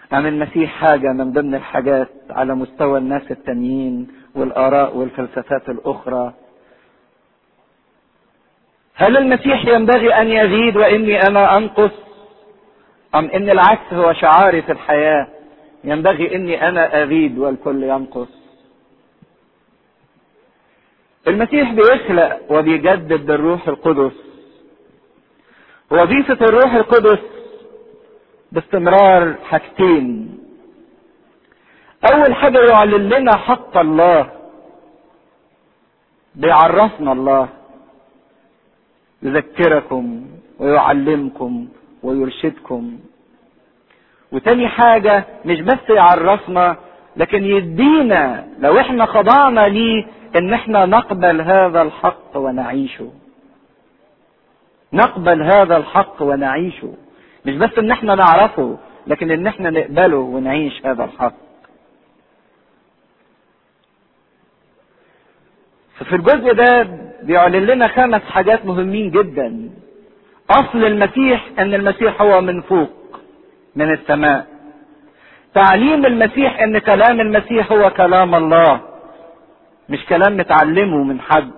عن المسيح حاجة من ضمن الحاجات على مستوى الناس التانيين والآراء والفلسفات الأخرى هل المسيح ينبغي أن يزيد وإني أنا أنقص أم إن العكس هو شعاري في الحياة ينبغي إني أنا أزيد والكل ينقص المسيح بيخلق وبيجدد بالروح القدس وظيفة الروح القدس باستمرار حاجتين أول حاجة يعلن لنا حق الله بيعرفنا الله يذكركم ويعلمكم ويرشدكم وتاني حاجة مش بس يعرفنا لكن يدينا لو احنا خضعنا ليه ان احنا نقبل هذا الحق ونعيشه نقبل هذا الحق ونعيشه مش بس ان احنا نعرفه لكن ان احنا نقبله ونعيش هذا الحق ففي الجزء ده بيعلن لنا خمس حاجات مهمين جدا اصل المسيح ان المسيح هو من فوق من السماء تعليم المسيح ان كلام المسيح هو كلام الله مش كلام متعلمه من حد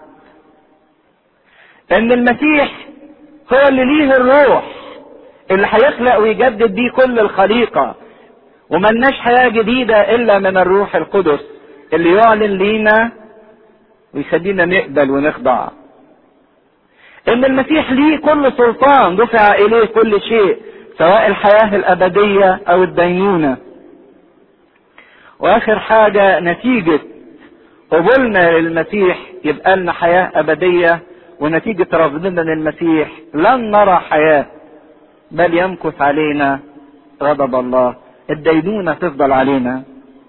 ان المسيح هو اللي ليه الروح اللي هيخلق ويجدد بيه كل الخليقة وملناش حياة جديدة الا من الروح القدس اللي يعلن لينا ويخلينا نقبل ونخضع ان المسيح ليه كل سلطان دفع اليه كل شيء سواء الحياة الابدية او الدينونة واخر حاجة نتيجة قبولنا للمسيح يبقى لنا حياة ابدية ونتيجة رفضنا للمسيح لن نرى حياة بل يمكث علينا غضب الله الدينونة تفضل علينا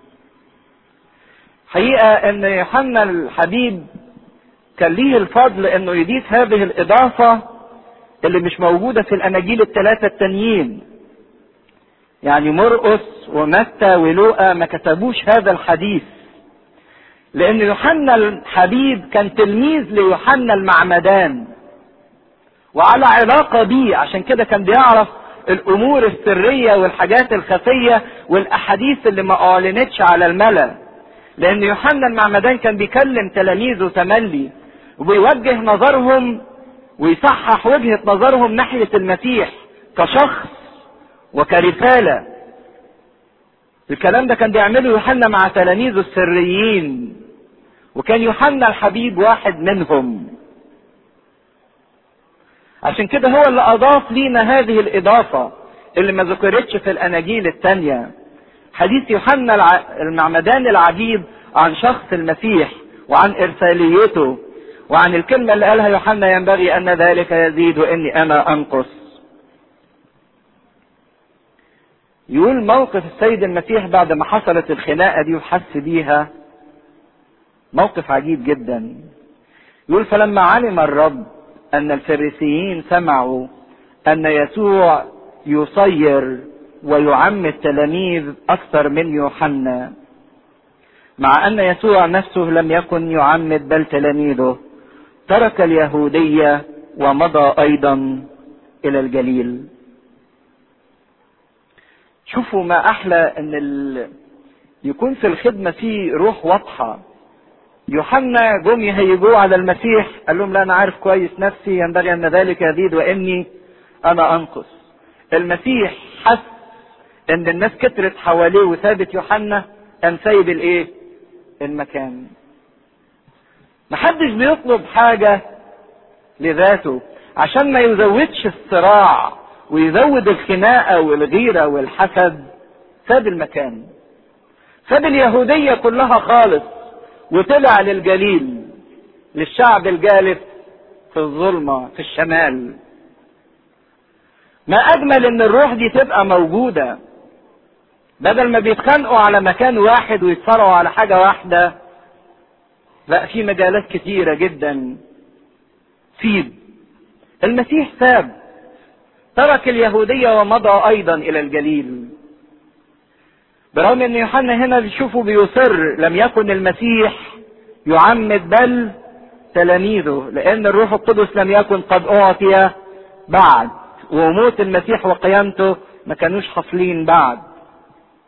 حقيقة ان يوحنا الحبيب كان ليه الفضل انه يضيف هذه الاضافة اللي مش موجودة في الاناجيل الثلاثة التانيين يعني مرقس ومتى ولوقا ما كتبوش هذا الحديث لان يوحنا الحبيب كان تلميذ ليوحنا المعمدان وعلى علاقة بيه عشان كده كان بيعرف الامور السرية والحاجات الخفية والاحاديث اللي ما اعلنتش على الملأ لان يوحنا المعمدان كان بيكلم تلاميذه تملي وبيوجه نظرهم ويصحح وجهة نظرهم ناحية المسيح كشخص وكرسالة الكلام ده كان بيعمله يوحنا مع تلاميذه السريين وكان يوحنا الحبيب واحد منهم عشان كده هو اللي اضاف لينا هذه الاضافة اللي ما ذكرتش في الاناجيل التانية حديث يوحنا المعمدان العجيب عن شخص المسيح وعن ارساليته وعن الكلمة اللي قالها يوحنا ينبغي ان ذلك يزيد واني انا انقص يقول موقف السيد المسيح بعد ما حصلت الخناقة دي وحس بيها موقف عجيب جدا يقول فلما علم الرب ان الفريسيين سمعوا ان يسوع يصير ويعم التلاميذ اكثر من يوحنا مع ان يسوع نفسه لم يكن يعمد بل تلاميذه ترك اليهوديه ومضى ايضا الى الجليل شوفوا ما احلى ان ال... يكون في الخدمه في روح واضحه يوحنا جم يهيجوه على المسيح قال لهم لا انا عارف كويس نفسي ينبغي ان ذلك يزيد واني انا انقص المسيح حس ان الناس كترت حواليه وثابت يوحنا قام سايب الايه المكان محدش بيطلب حاجة لذاته عشان ما يزودش الصراع ويزود الخناقة والغيرة والحسد ساب المكان ساب اليهودية كلها خالص وطلع للجليل للشعب الجالس في الظلمة في الشمال ما أجمل إن الروح دي تبقى موجودة بدل ما بيتخانقوا على مكان واحد ويتصارعوا على حاجة واحدة بقى في مجالات كتيرة جدا سيب المسيح ساب ترك اليهودية ومضى أيضا إلى الجليل برغم ان يوحنا هنا بيشوفوا بيصر لم يكن المسيح يعمد بل تلاميذه لان الروح القدس لم يكن قد اعطي بعد وموت المسيح وقيامته ما كانوش حاصلين بعد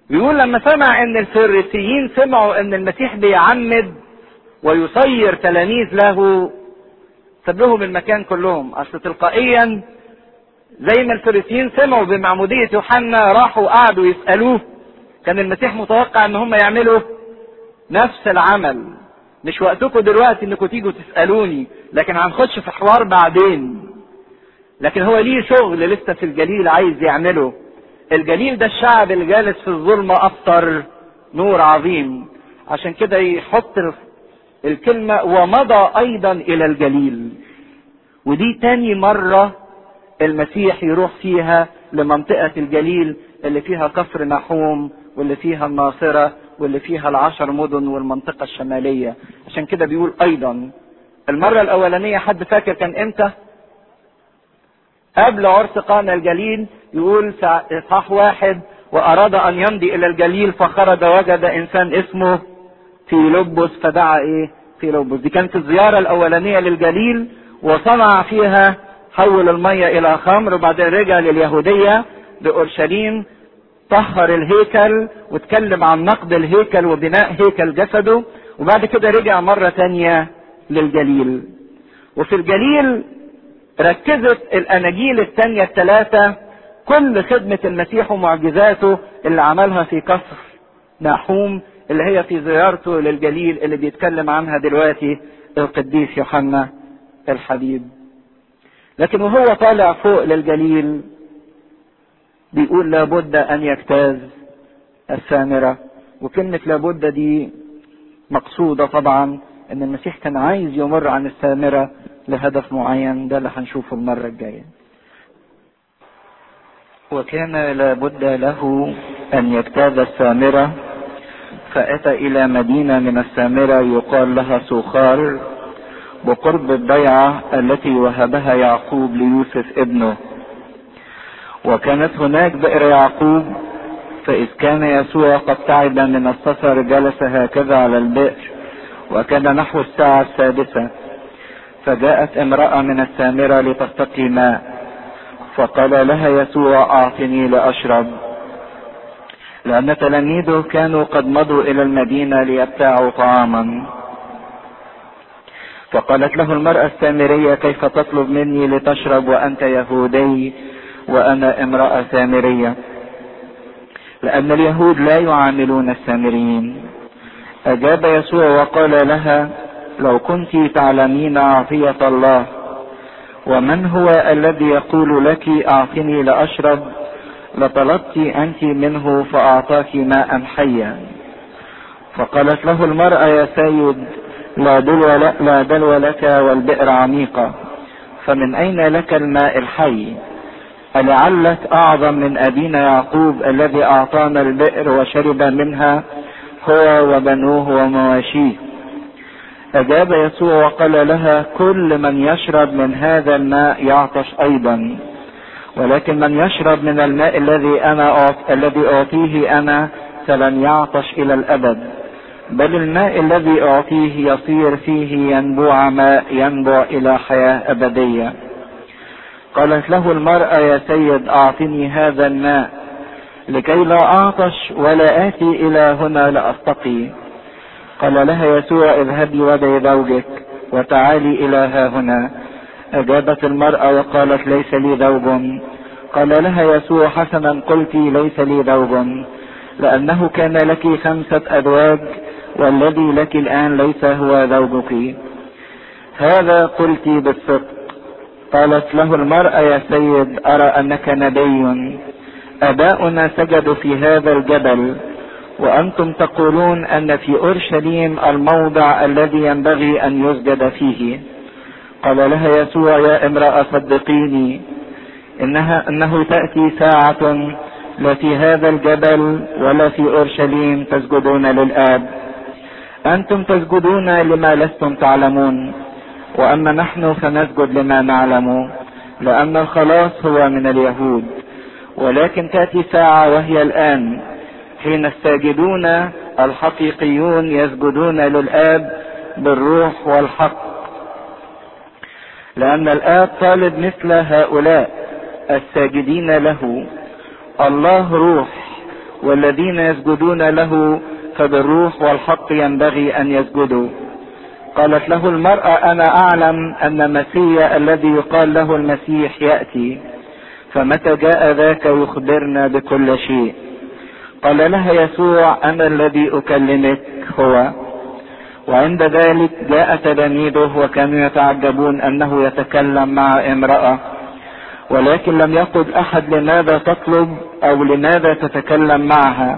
بيقول لما سمع ان الفريسيين سمعوا ان المسيح بيعمد ويصير تلاميذ له ساب لهم المكان كلهم اصل تلقائيا زي ما الفريسيين سمعوا بمعمودية يوحنا راحوا قعدوا يسألوه كان المسيح متوقع ان هم يعملوا نفس العمل مش وقتكم دلوقتي انكم تيجوا تسألوني لكن هنخش في حوار بعدين لكن هو ليه شغل لسه في الجليل عايز يعمله الجليل ده الشعب اللي جالس في الظلمة أفطر نور عظيم عشان كده يحط الكلمة ومضى أيضا إلى الجليل ودي تاني مرة المسيح يروح فيها لمنطقة الجليل اللي فيها كفر نحوم واللي فيها الناصرة واللي فيها العشر مدن والمنطقة الشمالية عشان كده بيقول أيضا المرة الأولانية حد فاكر كان إمتى؟ قبل عرس قانا الجليل يقول إصحاح واحد وأراد أن يمضي إلى الجليل فخرج وجد إنسان اسمه فيلبس فدعا إيه؟ فيلبس دي كانت الزيارة الأولانية للجليل وصنع فيها حول المية إلى خمر وبعدين رجع لليهودية لأورشليم طهر الهيكل واتكلم عن نقد الهيكل وبناء هيكل جسده وبعد كده رجع مرة تانية للجليل وفي الجليل ركزت الاناجيل الثانيه الثلاثه كل خدمه المسيح ومعجزاته اللي عملها في كفر ناحوم اللي هي في زيارته للجليل اللي بيتكلم عنها دلوقتي القديس يوحنا الحبيب لكن وهو طالع فوق للجليل بيقول لابد ان يجتاز السامره وكلمه لابد دي مقصوده طبعا ان المسيح كان عايز يمر عن السامره لهدف معين ده اللي هنشوفه المرة الجاية وكان لابد له أن يجتاز السامرة فأتى إلى مدينة من السامرة يقال لها سوخار بقرب الضيعة التي وهبها يعقوب ليوسف ابنه وكانت هناك بئر يعقوب فإذ كان يسوع قد تعب من السفر جلس هكذا على البئر وكان نحو الساعة السادسة فجاءت امرأة من السامرة لتستقي ماء فقال لها يسوع أعطني لأشرب لأن تلاميذه كانوا قد مضوا إلى المدينة ليبتاعوا طعاما فقالت له المرأة السامرية كيف تطلب مني لتشرب وأنت يهودي وأنا امرأة سامرية لأن اليهود لا يعاملون السامريين أجاب يسوع وقال لها لو كنت تعلمين عطية الله ومن هو الذي يقول لك أعطني لأشرب لطلبت أنت منه فأعطاك ماء حيا فقالت له المرأة يا سيد لا دلو, لا دلو لك والبئر عميقة فمن أين لك الماء الحي ألعلك أعظم من أبينا يعقوب الذي أعطانا البئر وشرب منها هو وبنوه ومواشيه أجاب يسوع وقال لها كل من يشرب من هذا الماء يعطش أيضا ولكن من يشرب من الماء الذي أنا أعط... الذي أعطيه أنا فلن يعطش إلى الأبد بل الماء الذي أعطيه يصير فيه ينبوع ماء ينبع إلى حياة أبدية قالت له المرأة يا سيد أعطني هذا الماء لكي لا أعطش ولا آتي إلى هنا لأستقي قال لها يسوع اذهبي ودعي زوجك وتعالي الى ها هنا اجابت المرأة وقالت ليس لي زوج قال لها يسوع حسنا قلت ليس لي زوج لانه كان لك خمسة ازواج والذي لك الان ليس هو زوجك هذا قلت بالصدق قالت له المرأة يا سيد ارى انك نبي اباؤنا سجدوا في هذا الجبل وانتم تقولون ان في اورشليم الموضع الذي ينبغي ان يسجد فيه قال لها يسوع يا امراه صدقيني انها انه تاتي ساعه لا في هذا الجبل ولا في اورشليم تسجدون للاب انتم تسجدون لما لستم تعلمون واما نحن فنسجد لما نعلم لان الخلاص هو من اليهود ولكن تاتي ساعه وهي الان حين الساجدون الحقيقيون يسجدون للآب بالروح والحق لأن الآب طالب مثل هؤلاء الساجدين له الله روح والذين يسجدون له فبالروح والحق ينبغي ان يسجدوا قالت له المرأة انا اعلم ان مسيا الذي يقال له المسيح يأتي فمتى جاء ذاك يخبرنا بكل شيء قال لها يسوع انا الذي اكلمك هو وعند ذلك جاء تلاميذه وكانوا يتعجبون انه يتكلم مع امرأة ولكن لم يقل احد لماذا تطلب او لماذا تتكلم معها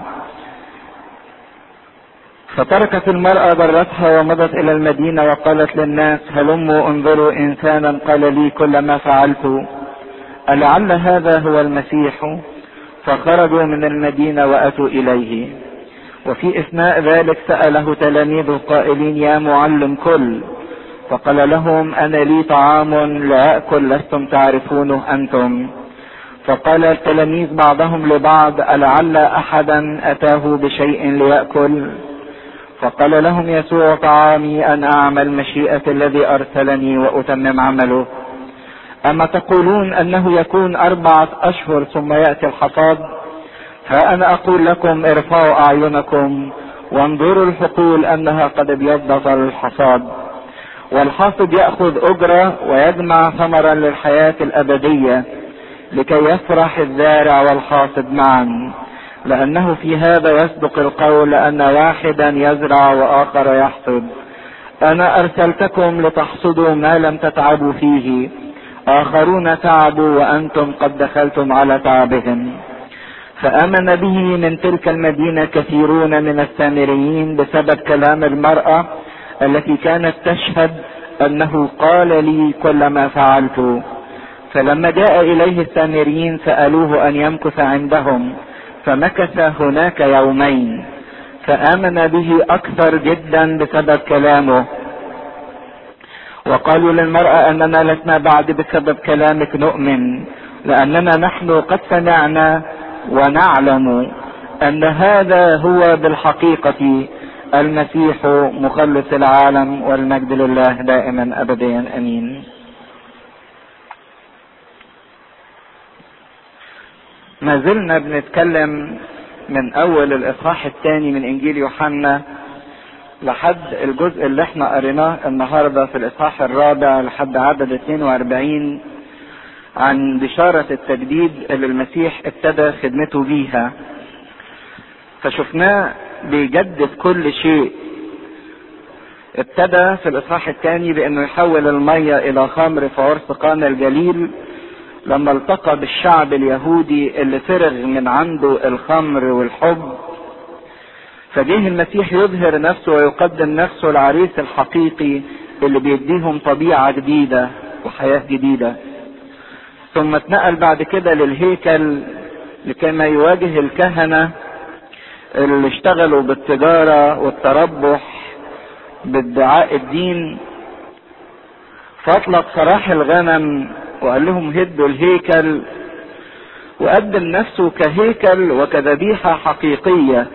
فتركت المرأة برتها ومضت الى المدينة وقالت للناس هلموا انظروا انسانا قال لي كل ما فعلت ألعل هذا هو المسيح فخرجوا من المدينة وأتوا إليه وفي اثناء ذلك سأله تلاميذه قائلين يا معلم كل فقال لهم انا لي طعام لا اكل لستم تعرفونه انتم فقال التلاميذ بعضهم لبعض ألعل احدا اتاه بشيء ليأكل فقال لهم يسوع طعامي ان اعمل مشيئة الذي ارسلني واتمم عمله اما تقولون انه يكون اربعة اشهر ثم يأتي الحصاد فأنا أقول لكم ارفعوا أعينكم وانظروا الحقول أنها قد ابيضت الحصاد والحاصد يأخذ أجرة ويجمع ثمرا للحياة الأبدية لكي يفرح الزارع والحاصد معا لأنه في هذا يصدق القول أن واحدا يزرع وآخر يحصد أنا أرسلتكم لتحصدوا ما لم تتعبوا فيه آخرون تعبوا وأنتم قد دخلتم على تعبهم فآمن به من تلك المدينة كثيرون من السامريين بسبب كلام المرأة التي كانت تشهد أنه قال لي كل ما فعلت فلما جاء إليه السامريين سألوه أن يمكث عندهم فمكث هناك يومين فآمن به أكثر جدا بسبب كلامه وقالوا للمرأة أننا لسنا بعد بسبب كلامك نؤمن لأننا نحن قد سمعنا ونعلم ان هذا هو بالحقيقة المسيح مخلص العالم والمجد لله دائما ابديا امين ما زلنا بنتكلم من اول الاصحاح الثاني من انجيل يوحنا لحد الجزء اللي احنا قريناه النهارده في الاصحاح الرابع لحد عدد 42 عن بشارة التجديد اللي المسيح ابتدى خدمته بيها فشفناه بيجدد كل شيء ابتدى في الاصحاح الثاني بانه يحول المية الى خمر في عرس قانا الجليل لما التقى بالشعب اليهودي اللي فرغ من عنده الخمر والحب فجه المسيح يظهر نفسه ويقدم نفسه العريس الحقيقي اللي بيديهم طبيعة جديدة وحياة جديدة ثم اتنقل بعد كده للهيكل لكي ما يواجه الكهنة اللي اشتغلوا بالتجارة والتربح بادعاء الدين فاطلق سراح الغنم وقال لهم هدوا الهيكل وقدم نفسه كهيكل وكذبيحة حقيقية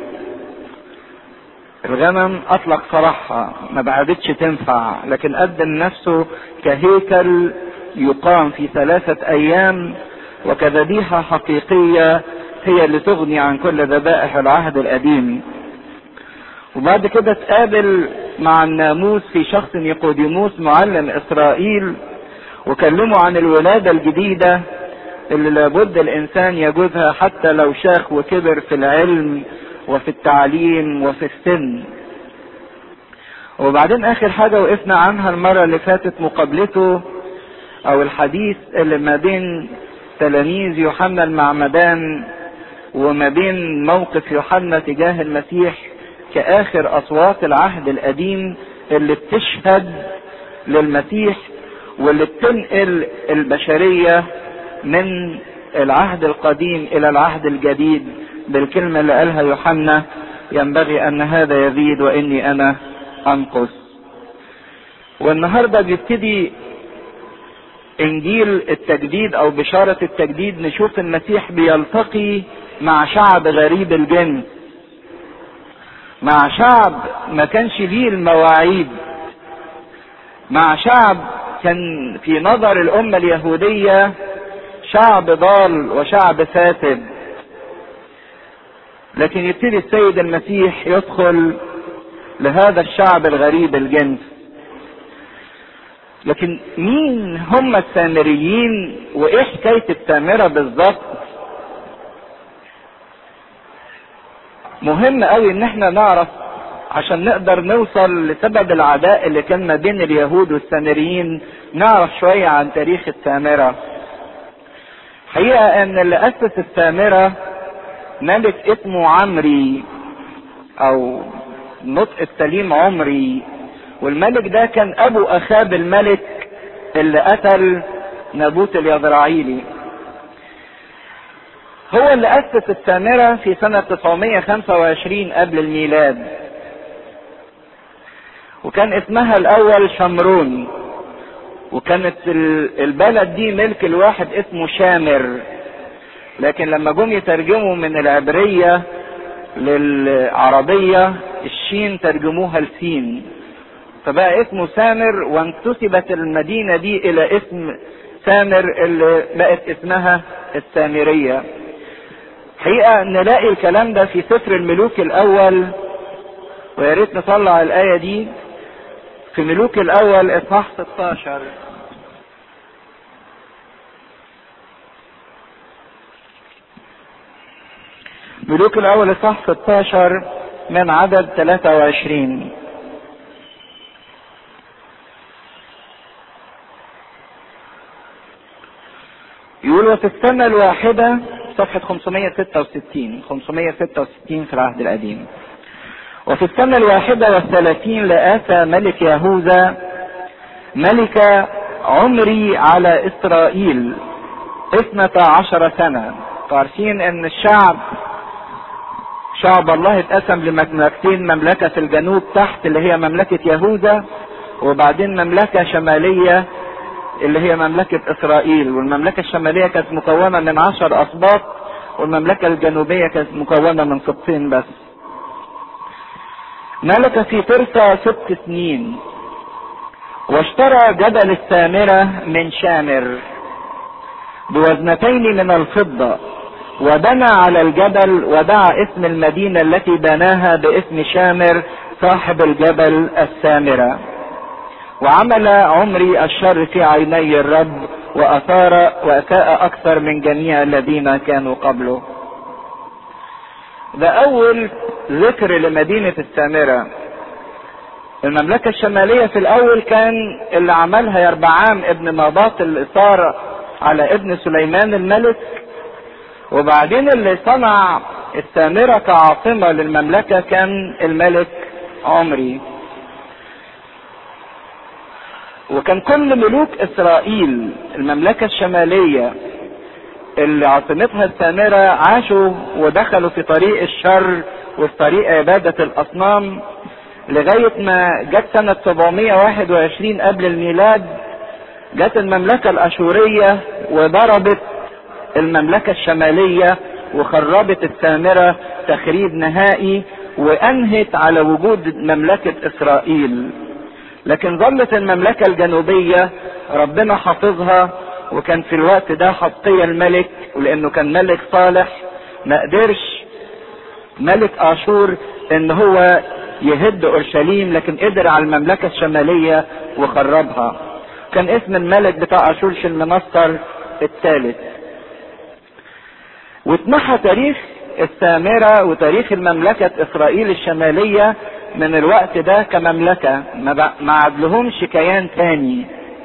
الغنم اطلق سراحها ما بعدتش تنفع لكن قدم نفسه كهيكل يقام في ثلاثة ايام وكذبيحة حقيقية هي اللي تغني عن كل ذبائح العهد القديم وبعد كده تقابل مع الناموس في شخص نيقوديموس معلم اسرائيل وكلمه عن الولادة الجديدة اللي لابد الانسان يجوزها حتى لو شاخ وكبر في العلم وفي التعليم وفي السن وبعدين اخر حاجة وقفنا عنها المرة اللي فاتت مقابلته او الحديث اللي ما بين تلاميذ يوحنا المعمدان وما بين موقف يوحنا تجاه المسيح كاخر اصوات العهد القديم اللي بتشهد للمسيح واللي بتنقل البشرية من العهد القديم الى العهد الجديد بالكلمة اللي قالها يوحنا ينبغي ان هذا يزيد واني انا انقص والنهاردة بيبتدي انجيل التجديد او بشارة التجديد نشوف المسيح بيلتقي مع شعب غريب الجنس مع شعب ما كانش ليه المواعيد مع شعب كان في نظر الامة اليهودية شعب ضال وشعب فاسد لكن يبتدي السيد المسيح يدخل لهذا الشعب الغريب الجنس لكن مين هم السامريين وايه حكايه السامره بالظبط مهم قوي ان احنا نعرف عشان نقدر نوصل لسبب العداء اللي كان ما بين اليهود والسامريين نعرف شوية عن تاريخ السامرة حقيقة ان اللي اسس السامرة ملك اسمه عمري او نطق السليم عمري والملك ده كان ابو اخاب الملك اللي قتل نابوت اليزرعيلي هو اللي اسس السامرة في سنة 925 قبل الميلاد وكان اسمها الاول شمرون وكانت البلد دي ملك الواحد اسمه شامر لكن لما جم يترجموا من العبرية للعربية الشين ترجموها لسين فبقى اسمه سامر وانتسبت المدينة دي الى اسم سامر اللي بقت اسمها السامرية حقيقة نلاقي الكلام ده في سفر الملوك الاول ويا ريت نطلع الآية دي في ملوك الأول إصحاح 16 ملوك الأول إصحاح 16 من عدد 23 يقول وفي السنة الواحدة صفحة 566 566 في العهد القديم وفي السنة الواحدة والثلاثين لآتى ملك يهوذا ملك عمري على إسرائيل اثنة عشر سنة عارفين ان الشعب شعب الله اتقسم لمملكتين مملكة في الجنوب تحت اللي هي مملكة يهوذا وبعدين مملكة شمالية اللي هي مملكة اسرائيل والمملكة الشمالية كانت مكونة من عشر اسباط والمملكة الجنوبية كانت مكونة من سبطين بس ملك في ترسا ست سنين واشترى جبل السامرة من شامر بوزنتين من الفضة وبنى على الجبل ودعا اسم المدينة التي بناها باسم شامر صاحب الجبل السامرة وعمل عمري الشر في عيني الرب وأثار وأساء أكثر من جميع الذين كانوا قبله ده أول ذكر لمدينة السامرة المملكة الشمالية في الأول كان اللي عملها يربعام ابن نباط اللي صار على ابن سليمان الملك وبعدين اللي صنع السامرة كعاصمة للمملكة كان الملك عمري وكان كل ملوك اسرائيل المملكة الشمالية اللي عاصمتها السامرة عاشوا ودخلوا في طريق الشر وفي طريق عبادة الأصنام لغاية ما جت سنة 721 قبل الميلاد جت المملكة الأشورية وضربت المملكة الشمالية وخربت السامرة تخريب نهائي وأنهت على وجود مملكة إسرائيل لكن ظلت المملكة الجنوبية ربنا حافظها وكان في الوقت ده حطية الملك ولأنه كان ملك صالح ما قدرش ملك اشور ان هو يهد اورشليم لكن قدر على المملكة الشمالية وخربها كان اسم الملك بتاع اشور شلمنصر الثالث واتمحى تاريخ السامرة وتاريخ المملكة اسرائيل الشمالية من الوقت ده كمملكة ما عدلهمش كيان تاني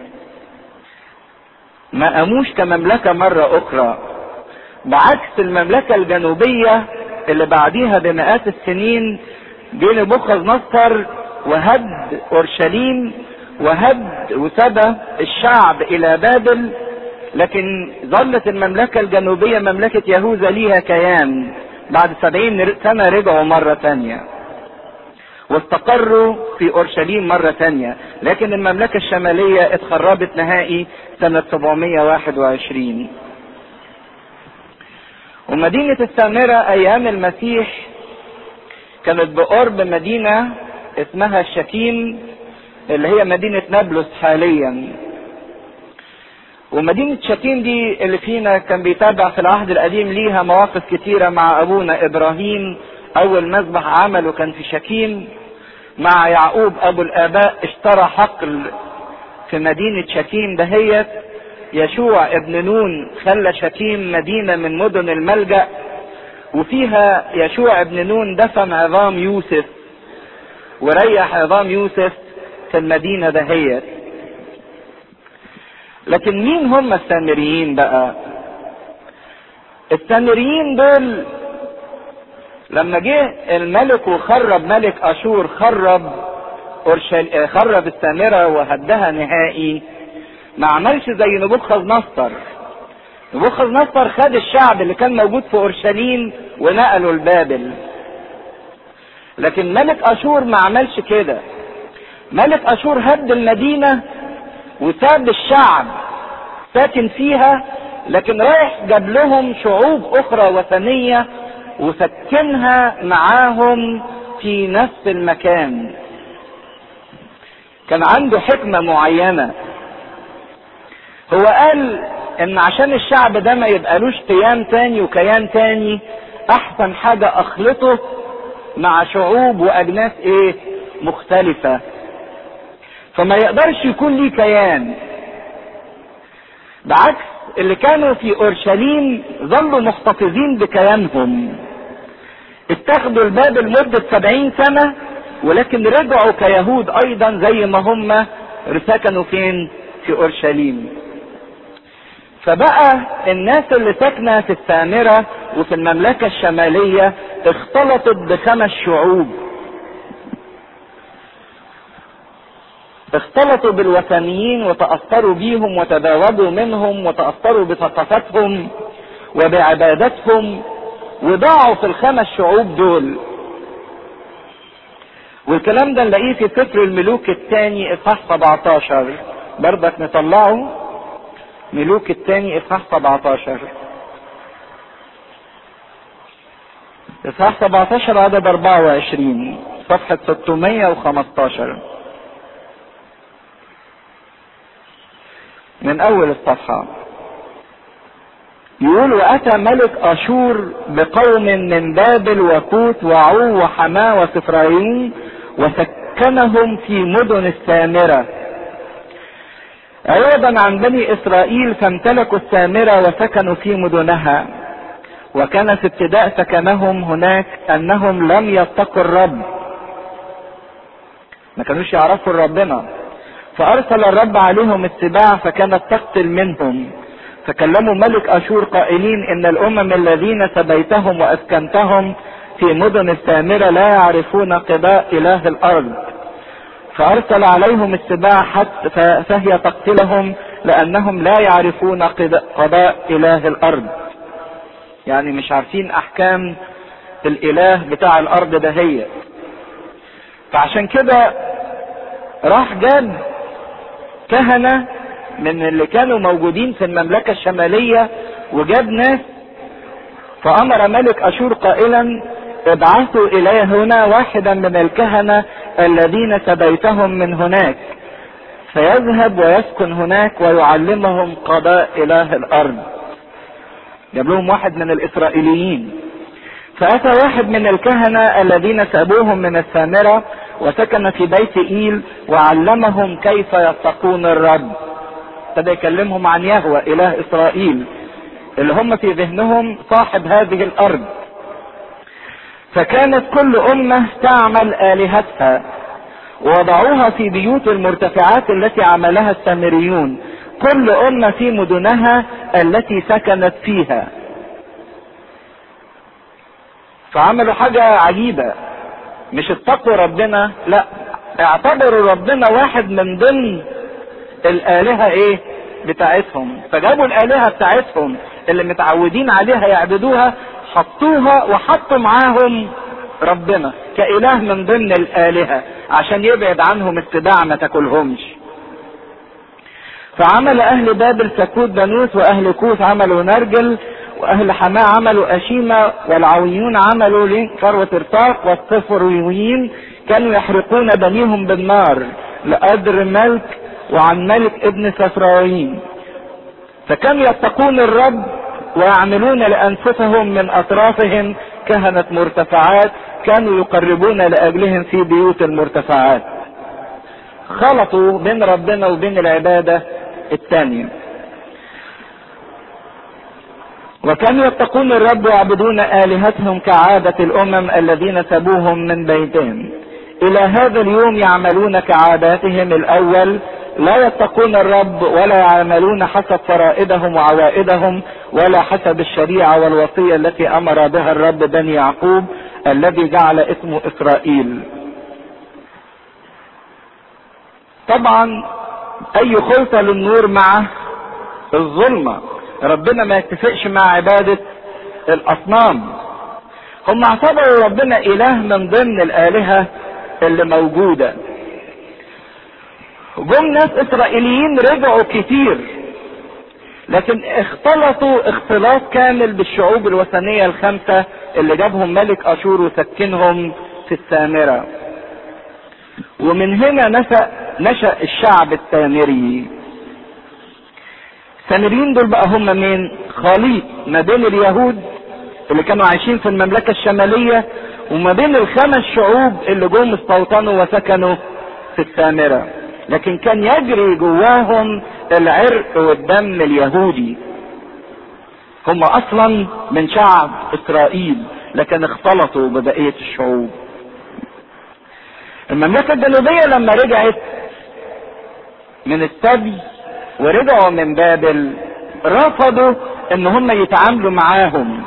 ما قاموش كمملكة مرة اخرى بعكس المملكة الجنوبية اللي بعديها بمئات السنين جه نبوخذ نصر وهد اورشليم وهد وسبى الشعب الى بابل لكن ظلت المملكة الجنوبية مملكة يهوذا ليها كيان بعد سبعين سنة رجعوا مرة تانية واستقروا في اورشليم مرة تانية لكن المملكة الشمالية اتخربت نهائي سنة 721 ومدينة السامرة ايام المسيح كانت بقرب مدينة اسمها الشكيم اللي هي مدينة نابلس حاليا ومدينة شكيم دي اللي فينا كان بيتابع في العهد القديم ليها مواقف كتيرة مع أبونا إبراهيم أول مذبح عمله كان في شكيم مع يعقوب أبو الآباء اشترى حقل في مدينة شكيم دهيت يشوع ابن نون خلى شكيم مدينة من مدن الملجأ وفيها يشوع ابن نون دفن عظام يوسف وريح عظام يوسف في المدينة دهيت لكن مين هم السامريين بقى السامريين دول لما جه الملك وخرب ملك اشور خرب أرشل... خرب السامره وهدها نهائي ما عملش زي نبوخذ نصر نبوخذ نصر خد الشعب اللي كان موجود في اورشليم ونقله لبابل لكن ملك اشور ما عملش كده ملك اشور هد المدينه وساب الشعب ساكن فيها لكن رايح جاب لهم شعوب اخرى وثنيه وسكنها معاهم في نفس المكان كان عنده حكمه معينه هو قال ان عشان الشعب ده ما يبقالوش قيام تاني وكيان تاني احسن حاجه اخلطه مع شعوب واجناس ايه مختلفه فما يقدرش يكون ليه كيان بعكس اللي كانوا في اورشليم ظلوا محتفظين بكيانهم اتخذوا الباب لمدة سبعين سنة ولكن رجعوا كيهود ايضا زي ما هم سكنوا فين في اورشليم فبقى الناس اللي ساكنة في السامرة وفي المملكة الشمالية اختلطت بخمس شعوب اختلطوا بالوثنيين وتأثروا بيهم وتداودوا منهم وتأثروا بثقافتهم وبعبادتهم وضاعوا في الخمس شعوب دول والكلام ده نلاقيه في سفر الملوك الثاني اصحاح 17 برضك نطلعه ملوك الثاني اصحاح 17 اصحاح 17 عدد 24 صفحة 615 من اول الصفحة يقول واتى ملك اشور بقوم من بابل وكوت وعو وحماه وسفرايم وسكنهم في مدن السامرة عوضا عن بني اسرائيل فامتلكوا السامرة وسكنوا في مدنها وكان في ابتداء سكنهم هناك انهم لم يتقوا الرب ما كانوش يعرفوا ربنا فارسل الرب عليهم السباع فكانت تقتل منهم فكلموا ملك اشور قائلين ان الامم الذين سبيتهم واسكنتهم في مدن السامره لا يعرفون قضاء اله الارض فارسل عليهم السباع حتى فهي تقتلهم لانهم لا يعرفون قضاء اله الارض يعني مش عارفين احكام الاله بتاع الارض ده هي فعشان كده راح جاب كهنه من اللي كانوا موجودين في المملكة الشمالية وجاب ناس فأمر ملك أشور قائلا ابعثوا إلي هنا واحدا من الكهنة الذين سبيتهم من هناك فيذهب ويسكن هناك ويعلمهم قضاء إله الأرض جاب لهم واحد من الإسرائيليين فأتى واحد من الكهنة الذين سابوهم من السامرة وسكن في بيت إيل وعلمهم كيف يتقون الرب ابتدى يكلمهم عن يهوى اله اسرائيل اللي هم في ذهنهم صاحب هذه الارض فكانت كل امه تعمل الهتها ووضعوها في بيوت المرتفعات التي عملها السامريون كل امه في مدنها التي سكنت فيها فعملوا حاجه عجيبه مش اتقوا ربنا لا اعتبروا ربنا واحد من ضمن الالهه ايه بتاعتهم فجابوا الالهه بتاعتهم اللي متعودين عليها يعبدوها حطوها وحطوا معاهم ربنا كاله من ضمن الالهه عشان يبعد عنهم السباع ما تاكلهمش فعمل اهل بابل سكوت بنوس واهل كوث عملوا نرجل واهل حماه عملوا اشيمه والعويون عملوا ثروه ارتاق والصفريين كانوا يحرقون بنيهم بالنار لقدر ملك وعن ملك ابن سفراويم فكانوا يتقون الرب ويعملون لانفسهم من اطرافهم كهنة مرتفعات كانوا يقربون لاجلهم في بيوت المرتفعات خلطوا بين ربنا وبين العبادة الثانية وكانوا يتقون الرب ويعبدون آلهتهم كعادة الأمم الذين سبوهم من بيتهم إلى هذا اليوم يعملون كعاداتهم الأول لا يتقون الرب ولا يعملون حسب فرائدهم وعوائدهم ولا حسب الشريعة والوصية التي أمر بها الرب بني يعقوب الذي جعل اسمه إسرائيل طبعا أي خلطة للنور مع الظلمة ربنا ما يتفقش مع عبادة الأصنام هم اعتبروا ربنا إله من ضمن الآلهة اللي موجودة جم ناس إسرائيليين رجعوا كتير لكن اختلطوا اختلاط كامل بالشعوب الوثنية الخمسة اللي جابهم ملك أشور وسكنهم في السامرة ومن هنا نشأ نشأ الشعب السامري السامريين دول بقى هم مين خليط ما بين اليهود اللي كانوا عايشين في المملكة الشمالية وما بين الخمس شعوب اللي جم استوطنوا وسكنوا في السامرة لكن كان يجري جواهم العرق والدم اليهودي هم اصلا من شعب اسرائيل لكن اختلطوا ببقية الشعوب المملكة الجنوبية لما رجعت من السبي ورجعوا من بابل رفضوا ان هم يتعاملوا معاهم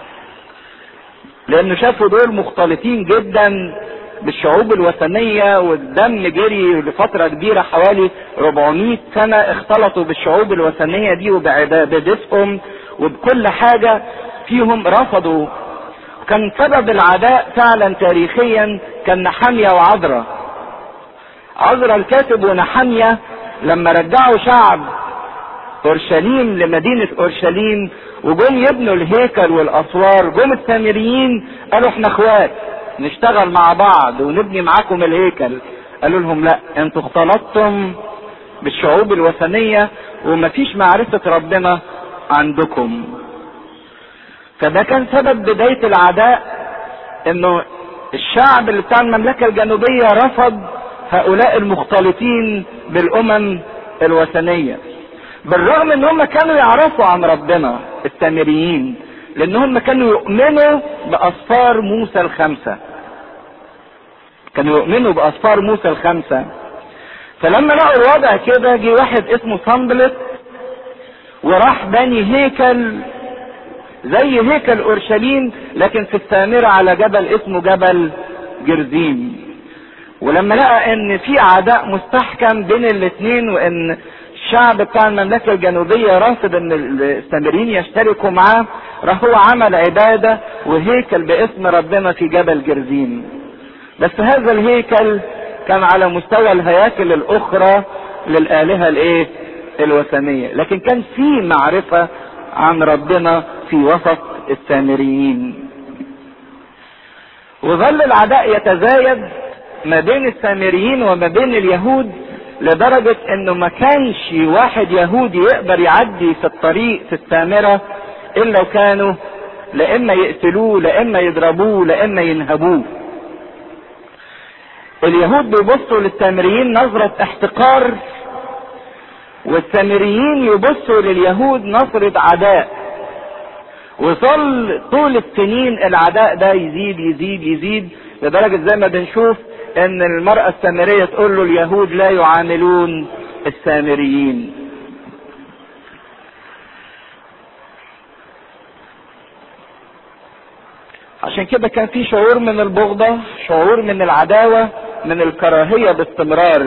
لانه شافوا دول مختلطين جدا بالشعوب الوثنية والدم جري لفترة كبيرة حوالي 400 سنة اختلطوا بالشعوب الوثنية دي وبعبادتهم وبكل حاجة فيهم رفضوا كان سبب العداء فعلا تاريخيا كان نحامية وعذرة عذرة الكاتب ونحامية لما رجعوا شعب اورشليم لمدينة اورشليم وجم يبنوا الهيكل والاسوار جم السامريين قالوا احنا اخوات نشتغل مع بعض ونبني معاكم الهيكل قالوا لهم لا انتوا اختلطتم بالشعوب الوثنية ومفيش معرفة ربنا عندكم فده كان سبب بداية العداء انه الشعب اللي بتاع المملكة الجنوبية رفض هؤلاء المختلطين بالامم الوثنية بالرغم ان هم كانوا يعرفوا عن ربنا السامريين لان هم كانوا يؤمنوا باسفار موسى الخمسة كانوا يؤمنوا باسفار موسى الخمسة فلما لقوا الوضع كده جه واحد اسمه صنبلت وراح بني هيكل زي هيكل اورشليم لكن في السامرة على جبل اسمه جبل جرزيم ولما لقى ان في عداء مستحكم بين الاثنين وان الشعب بتاع المملكة الجنوبية رافض ان السامريين يشتركوا معاه راح هو عمل عبادة وهيكل باسم ربنا في جبل جرزيم بس هذا الهيكل كان على مستوى الهياكل الاخرى للآلهة الايه الوثنية لكن كان في معرفة عن ربنا في وسط السامريين وظل العداء يتزايد ما بين السامريين وما بين اليهود لدرجة انه ما كانش واحد يهودي يقدر يعدي في الطريق في السامرة الا لو كانوا لا اما يقتلوه لا اما يضربوه لا اما ينهبوه اليهود بيبصوا للسامريين نظرة احتقار والسامريين يبصوا لليهود نظرة عداء وظل طول السنين العداء ده يزيد يزيد يزيد لدرجة زي ما بنشوف ان المرأة السامرية تقول له اليهود لا يعاملون السامريين عشان كده كان في شعور من البغضة شعور من العداوة من الكراهية باستمرار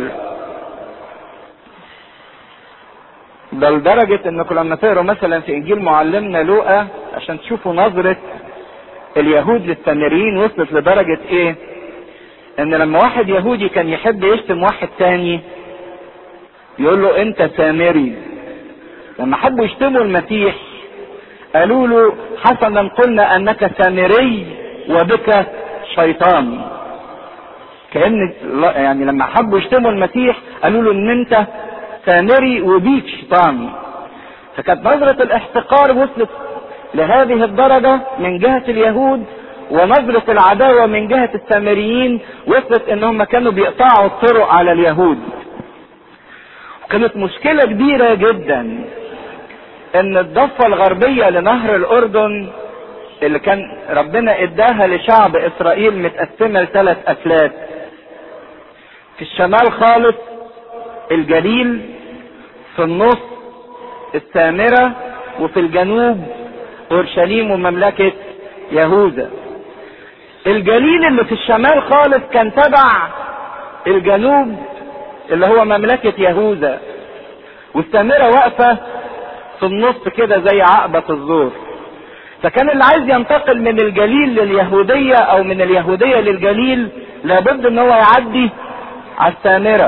ده لدرجة انكم لما تقروا مثلا في انجيل معلمنا لوقا عشان تشوفوا نظرة اليهود للسامريين وصلت لدرجة ايه ان لما واحد يهودي كان يحب يشتم واحد تاني يقول له انت سامري لما حبوا يشتموا المسيح قالوا له حسنا قلنا انك سامري وبك شيطان كان يعني لما حبوا يشتموا المسيح قالوا له ان انت سامري وبيك شيطان فكانت نظرة الاحتقار وصلت لهذه الدرجة من جهة اليهود ونظرة العداوة من جهة السامريين وصلت انهم كانوا بيقطعوا الطرق على اليهود كانت مشكلة كبيرة جدا ان الضفة الغربية لنهر الاردن اللي كان ربنا اداها لشعب اسرائيل متقسمة لثلاث افلاك في الشمال خالص الجليل في النص السامرة وفي الجنوب اورشليم ومملكة يهوذا الجليل اللي في الشمال خالص كان تبع الجنوب اللي هو مملكة يهوذا والسامرة واقفة في النص كده زي عقبة الزور فكان اللي عايز ينتقل من الجليل لليهودية او من اليهودية للجليل لابد ان هو يعدي على السامرة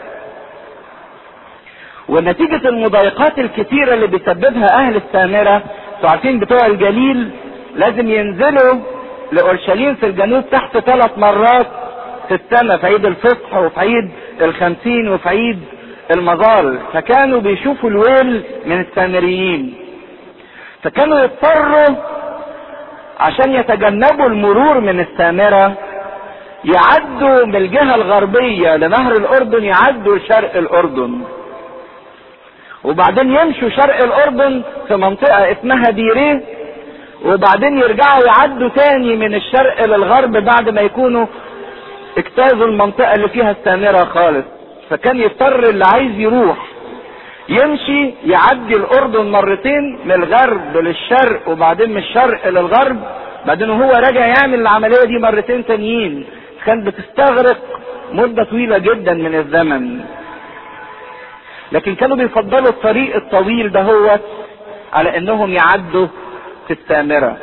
ونتيجة المضايقات الكتيرة اللي بيسببها اهل السامرة انتوا عارفين بتوع الجليل لازم ينزلوا لاورشليم في الجنوب تحت ثلاث مرات في السنة في عيد الفصح وفي عيد الخمسين وفي عيد المظال فكانوا بيشوفوا الويل من السامريين فكانوا يضطروا عشان يتجنبوا المرور من السامرة يعدوا من الجهة الغربية لنهر الأردن يعدوا شرق الأردن وبعدين يمشوا شرق الأردن في منطقة اسمها ديريه وبعدين يرجعوا يعدوا تاني من الشرق للغرب بعد ما يكونوا اجتازوا المنطقة اللي فيها السامرة خالص فكان يضطر اللي عايز يروح يمشي يعدي الأردن مرتين من الغرب للشرق وبعدين من الشرق للغرب بعدين وهو راجع يعمل العملية دي مرتين تانيين كانت بتستغرق مدة طويلة جدا من الزمن لكن كانوا بيفضلوا الطريق الطويل ده هو على انهم يعدوا في السامرة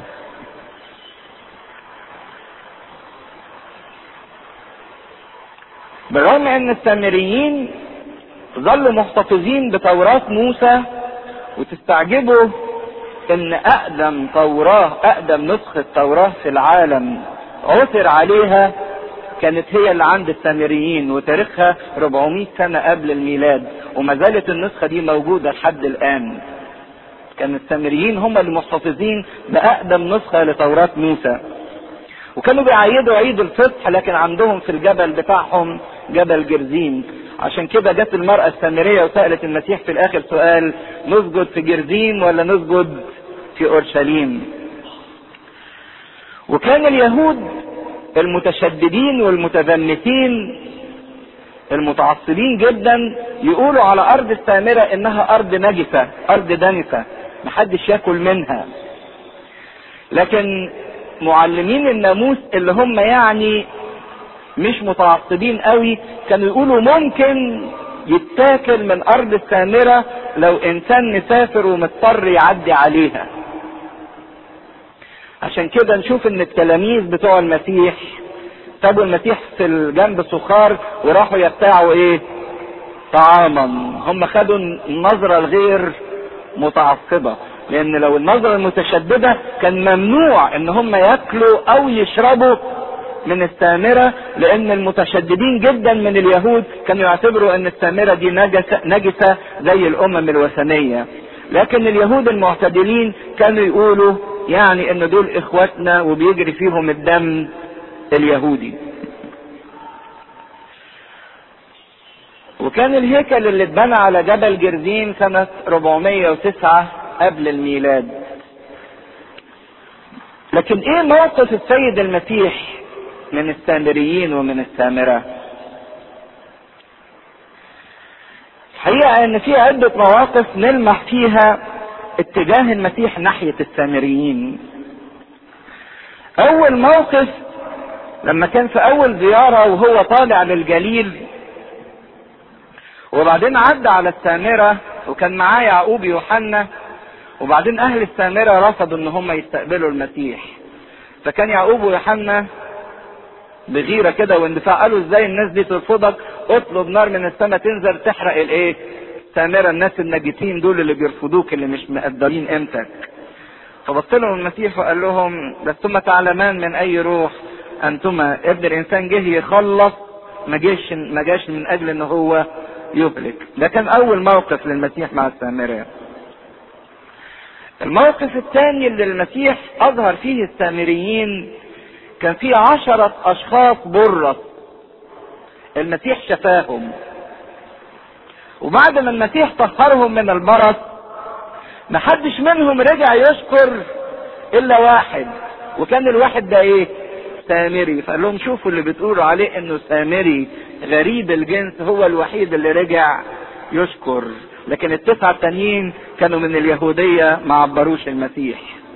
بالرغم ان السامريين ظلوا محتفظين بتوراة موسى وتستعجبوا ان اقدم توراة اقدم نسخة توراة في العالم عثر عليها كانت هي اللي عند السامريين وتاريخها 400 سنة قبل الميلاد وما زالت النسخة دي موجودة لحد الآن كان السامريين هم اللي محتفظين بأقدم نسخة لتوراة موسى وكانوا بيعيدوا عيد الفصح لكن عندهم في الجبل بتاعهم جبل جرزيم عشان كده جت المرأة السامرية وسألت المسيح في الآخر سؤال نسجد في جرزيم ولا نسجد في أورشليم وكان اليهود المتشددين والمتذمتين المتعصبين جدا يقولوا على ارض السامرة انها ارض نجسة ارض دنسة محدش ياكل منها لكن معلمين الناموس اللي هم يعني مش متعصبين قوي كانوا يقولوا ممكن يتاكل من ارض السامرة لو انسان مسافر ومضطر يعدي عليها عشان كده نشوف ان التلاميذ بتوع المسيح سابوا المسيح في الجنب سخار وراحوا يبتاعوا ايه طعاما هم خدوا النظرة الغير متعصبة لان لو النظرة المتشددة كان ممنوع ان هم ياكلوا او يشربوا من السامرة لان المتشددين جدا من اليهود كانوا يعتبروا ان السامرة دي نجسة, نجسة زي الامم الوثنية لكن اليهود المعتدلين كانوا يقولوا يعني ان دول اخواتنا وبيجري فيهم الدم اليهودي وكان الهيكل اللي اتبنى على جبل جرزين سنة 409 قبل الميلاد لكن ايه موقف السيد المسيح من السامريين ومن السامرة الحقيقة ان في عدة مواقف نلمح فيها اتجاه المسيح ناحية السامريين اول موقف لما كان في اول زيارة وهو طالع للجليل وبعدين عدى على السامرة وكان معاه يعقوب يوحنا وبعدين اهل السامرة رفضوا ان هم يستقبلوا المسيح فكان يعقوب ويوحنا بغيرة كده واندفاع قالوا ازاي الناس دي ترفضك اطلب نار من السماء تنزل تحرق الايه سامرة الناس النجسين دول اللي بيرفضوك اللي مش مقدرين قيمتك فبص لهم المسيح وقال لهم لستما تعلمان من اي روح انتما ابن الانسان جه يخلص ما جاش ما جاش من اجل ان هو يهلك ده كان اول موقف للمسيح مع السامرة الموقف الثاني اللي المسيح اظهر فيه السامريين كان في عشرة اشخاص برص المسيح شفاهم وبعد ما المسيح طهرهم من البرص محدش منهم رجع يشكر الا واحد وكان الواحد ده ايه سامري فقال لهم شوفوا اللي بتقولوا عليه انه سامري غريب الجنس هو الوحيد اللي رجع يشكر لكن التسعة التانيين كانوا من اليهودية ما عبروش المسيح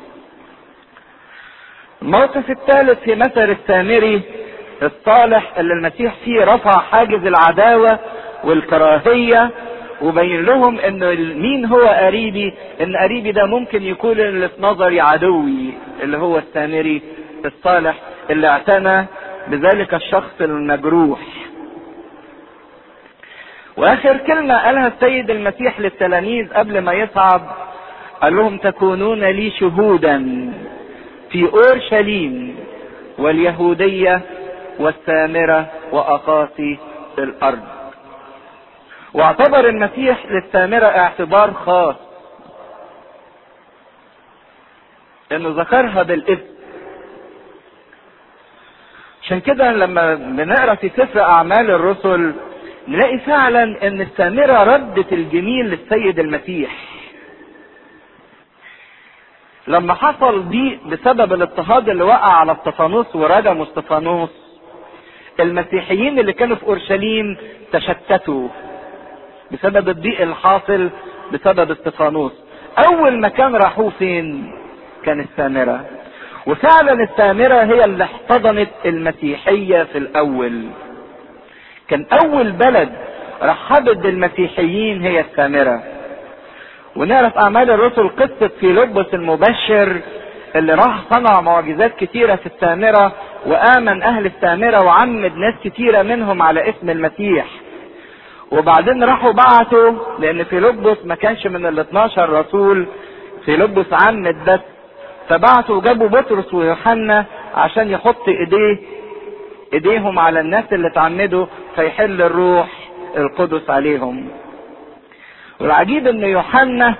الموقف الثالث في مثل السامري الصالح اللي المسيح فيه رفع حاجز العداوة والكراهية وبين لهم ان مين هو قريبي ان قريبي ده ممكن يكون اللي في نظري عدوي اللي هو السامري الصالح اللي اعتنى بذلك الشخص المجروح واخر كلمة قالها السيد المسيح للتلاميذ قبل ما يصعد قال لهم تكونون لي شهودا في اورشليم واليهودية والسامرة واقاصي الارض واعتبر المسيح للسامرة اعتبار خاص انه ذكرها بالاسم عشان كده لما بنقرا في سفر اعمال الرسل نلاقي فعلا ان السامرة ردت الجميل للسيد المسيح لما حصل ضيق بسبب الاضطهاد اللي وقع على استفانوس ورجموا استفانوس المسيحيين اللي كانوا في اورشليم تشتتوا بسبب الضيق الحاصل بسبب استفانوس اول مكان راحوه فين كان السامرة وفعلا السامرة هي اللي احتضنت المسيحية في الاول كان اول بلد رحبت بالمسيحيين هي السامرة ونعرف اعمال الرسل قصة في لبس المبشر اللي راح صنع معجزات كتيرة في السامرة وامن اهل السامرة وعمد ناس كتيرة منهم على اسم المسيح وبعدين راحوا بعتوا لان فيلبس ما كانش من ال 12 رسول فيلبس عمد بس فبعتوا وجابوا بطرس ويوحنا عشان يحط ايديه ايديهم على الناس اللي اتعمدوا فيحل الروح القدس عليهم والعجيب ان يوحنا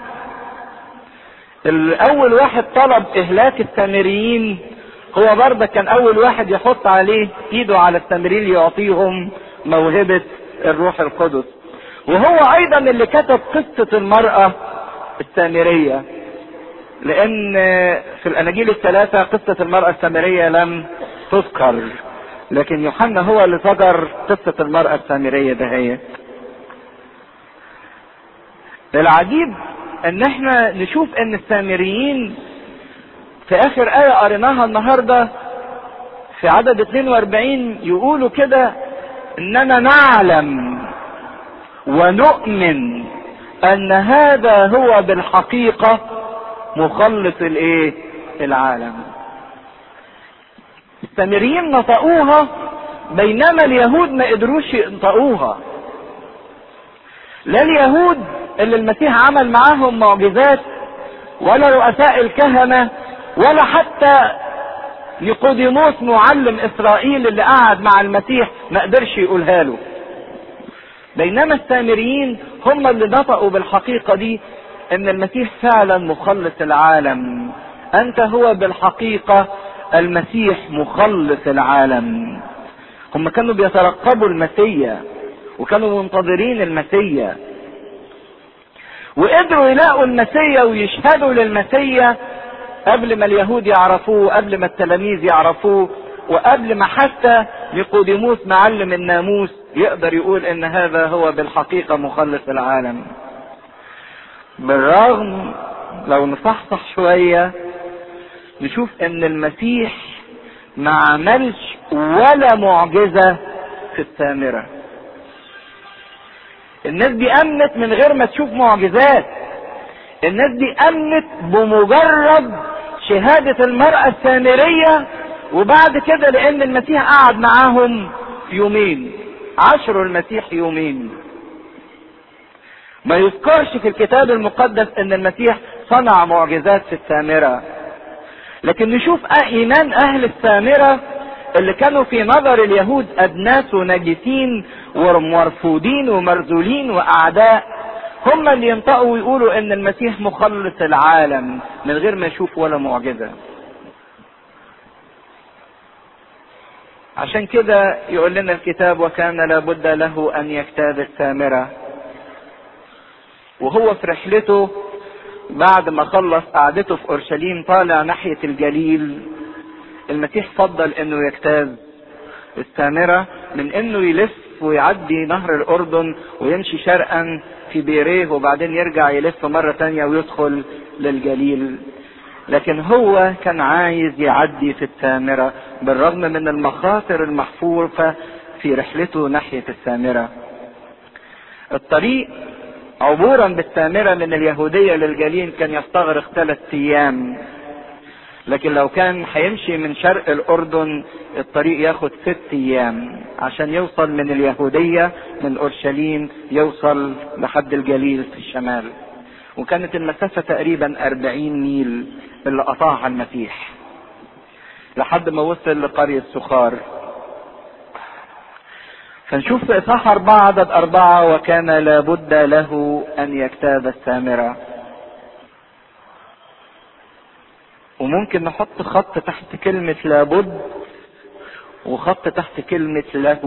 الاول واحد طلب اهلاك السامريين هو برضه كان اول واحد يحط عليه ايده على السامريين يعطيهم موهبة الروح القدس وهو ايضا اللي كتب قصة المرأة السامرية لان في الاناجيل الثلاثة قصة المرأة السامرية لم تذكر لكن يوحنا هو اللي ذكر قصة المرأة السامرية دهية العجيب ان احنا نشوف ان السامريين في اخر آية قريناها النهاردة في عدد 42 يقولوا كده اننا نعلم ونؤمن ان هذا هو بالحقيقة مخلص الايه العالم السامريين نطقوها بينما اليهود ما قدروش ينطقوها لا اليهود اللي المسيح عمل معاهم معجزات ولا رؤساء الكهنة ولا حتى نيقوديموس معلم اسرائيل اللي قعد مع المسيح ما قدرش يقولها له بينما السامريين هم اللي نطقوا بالحقيقة دي ان المسيح فعلا مخلص العالم انت هو بالحقيقة المسيح مخلص العالم هم كانوا بيترقبوا المسيا وكانوا منتظرين المسيا وقدروا يلاقوا المسيا ويشهدوا للمسيا قبل ما اليهود يعرفوه قبل ما التلاميذ يعرفوه وقبل ما حتى نيقوديموس معلم الناموس يقدر يقول ان هذا هو بالحقيقة مخلص العالم بالرغم لو نصحصح شوية نشوف ان المسيح ما عملش ولا معجزة في السامرة الناس دي امنت من غير ما تشوف معجزات الناس دي امنت بمجرد شهادة المرأة السامرية وبعد كده لان المسيح قعد معاهم يومين عشر المسيح يومين ما يذكرش في الكتاب المقدس ان المسيح صنع معجزات في السامرة لكن نشوف ايمان اهل السامرة اللي كانوا في نظر اليهود ادناس ونجسين ومرفوضين ومرذولين واعداء هم اللي ينطقوا ويقولوا ان المسيح مخلص العالم من غير ما يشوف ولا معجزة عشان كده يقول لنا الكتاب وكان لابد له ان يجتاز السامرة وهو في رحلته بعد ما خلص قعدته في اورشليم طالع ناحية الجليل المسيح فضل انه يجتاز السامرة من انه يلف ويعدي نهر الاردن ويمشي شرقا في بيريه وبعدين يرجع يلف مرة تانية ويدخل للجليل لكن هو كان عايز يعدي في السامرة بالرغم من المخاطر المحفوفة في رحلته ناحية السامرة الطريق عبورا بالسامرة من اليهودية للجليل كان يستغرق ثلاث ايام لكن لو كان هيمشي من شرق الاردن الطريق ياخد ست ايام عشان يوصل من اليهودية من اورشليم يوصل لحد الجليل في الشمال وكانت المسافة تقريبا أربعين ميل اللي قطعها المسيح لحد ما وصل لقرية سخار فنشوف في إصحاح أربعة عدد أربعة وكان لابد له أن يجتاز السامرة وممكن نحط خط تحت كلمة لابد وخط تحت كلمة له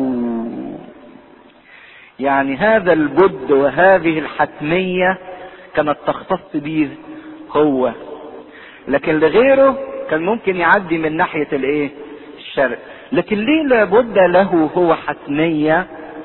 يعني هذا البد وهذه الحتمية كانت تختص به هو لكن لغيره كان ممكن يعدي من ناحية الايه الشرق لكن ليه لابد له هو حتمية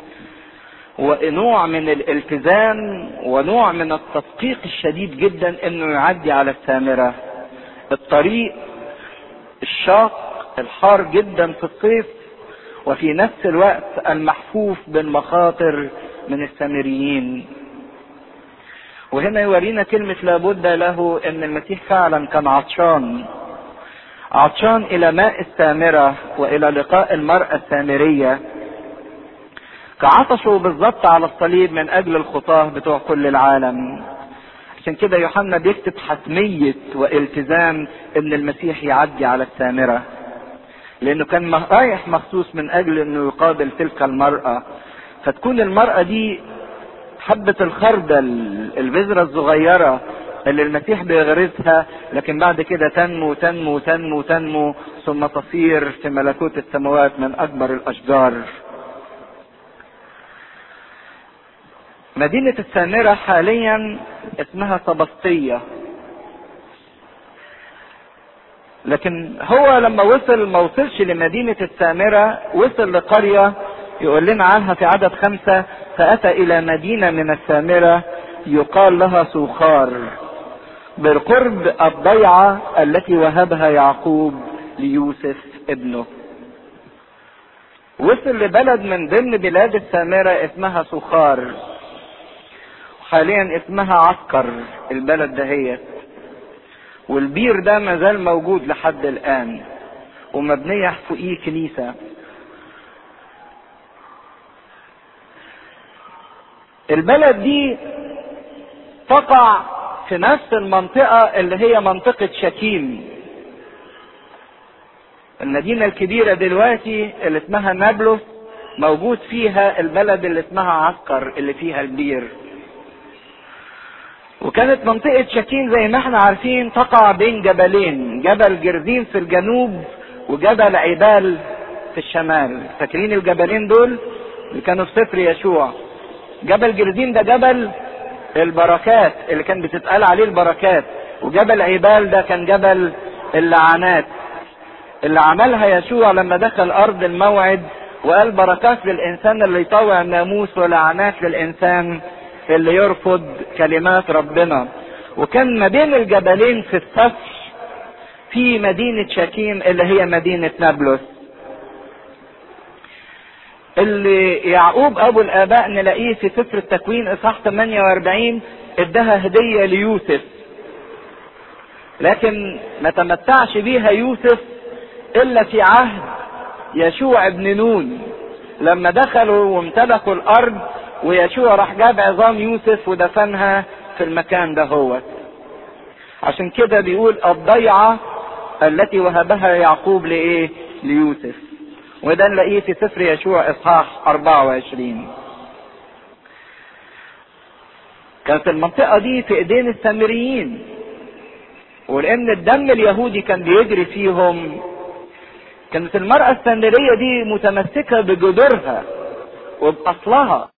ونوع من الالتزام ونوع من التدقيق الشديد جدا انه يعدي على السامرة الطريق الشاق الحار جدا في الصيف وفي نفس الوقت المحفوف بالمخاطر من السامريين وهنا يورينا كلمة لابد له ان المسيح فعلا كان عطشان عطشان الى ماء السامرة والى لقاء المرأة السامرية كعطشوا بالظبط على الصليب من اجل الخطاه بتوع كل العالم عشان كده يوحنا بيكتب حتمية والتزام ان المسيح يعدي على السامرة لانه كان رايح مخصوص من اجل انه يقابل تلك المرأة فتكون المرأة دي حبة الخردل البذرة الصغيرة اللي المسيح بيغرسها لكن بعد كده تنمو تنمو تنمو تنمو ثم تصير في ملكوت السماوات من اكبر الاشجار مدينة السامرة حاليا اسمها سبسطية لكن هو لما وصل ما وصلش لمدينة السامرة وصل لقرية يقول لنا عنها في عدد خمسة فأتى إلى مدينة من السامرة يقال لها سوخار بالقرب الضيعة التي وهبها يعقوب ليوسف ابنه وصل لبلد من ضمن بلاد السامرة اسمها سوخار حاليا اسمها عسكر البلد دهيت والبير ده ما زال موجود لحد الان ومبنية فوقيه كنيسة البلد دي تقع في نفس المنطقة اللي هي منطقة شكيم المدينة الكبيرة دلوقتي اللي اسمها نابلس موجود فيها البلد اللي اسمها عسكر اللي فيها البير وكانت منطقة شكيم زي ما احنا عارفين تقع بين جبلين جبل جرزين في الجنوب وجبل عبال في الشمال فاكرين الجبلين دول اللي كانوا في سفر يشوع جبل جرزين ده جبل البركات اللي كان بتتقال عليه البركات وجبل عبال ده كان جبل اللعنات اللي عملها يشوع لما دخل ارض الموعد وقال بركات للانسان اللي يطوع الناموس ولعنات للانسان اللي يرفض كلمات ربنا وكان ما بين الجبلين في السفح في مدينة شكيم اللي هي مدينة نابلس اللي يعقوب ابو الاباء نلاقيه في سفر التكوين اصحاح 48 ادها هدية ليوسف لكن ما تمتعش بيها يوسف الا في عهد يشوع ابن نون لما دخلوا وامتلكوا الارض ويشوع راح جاب عظام يوسف ودفنها في المكان ده هو عشان كده بيقول الضيعة التي وهبها يعقوب لايه ليوسف وده نلاقيه في سفر يشوع اصحاح 24 كانت المنطقة دي في ايدين السامريين ولان الدم اليهودي كان بيجري فيهم كانت المرأة السامرية دي متمسكة بجذورها وبأصلها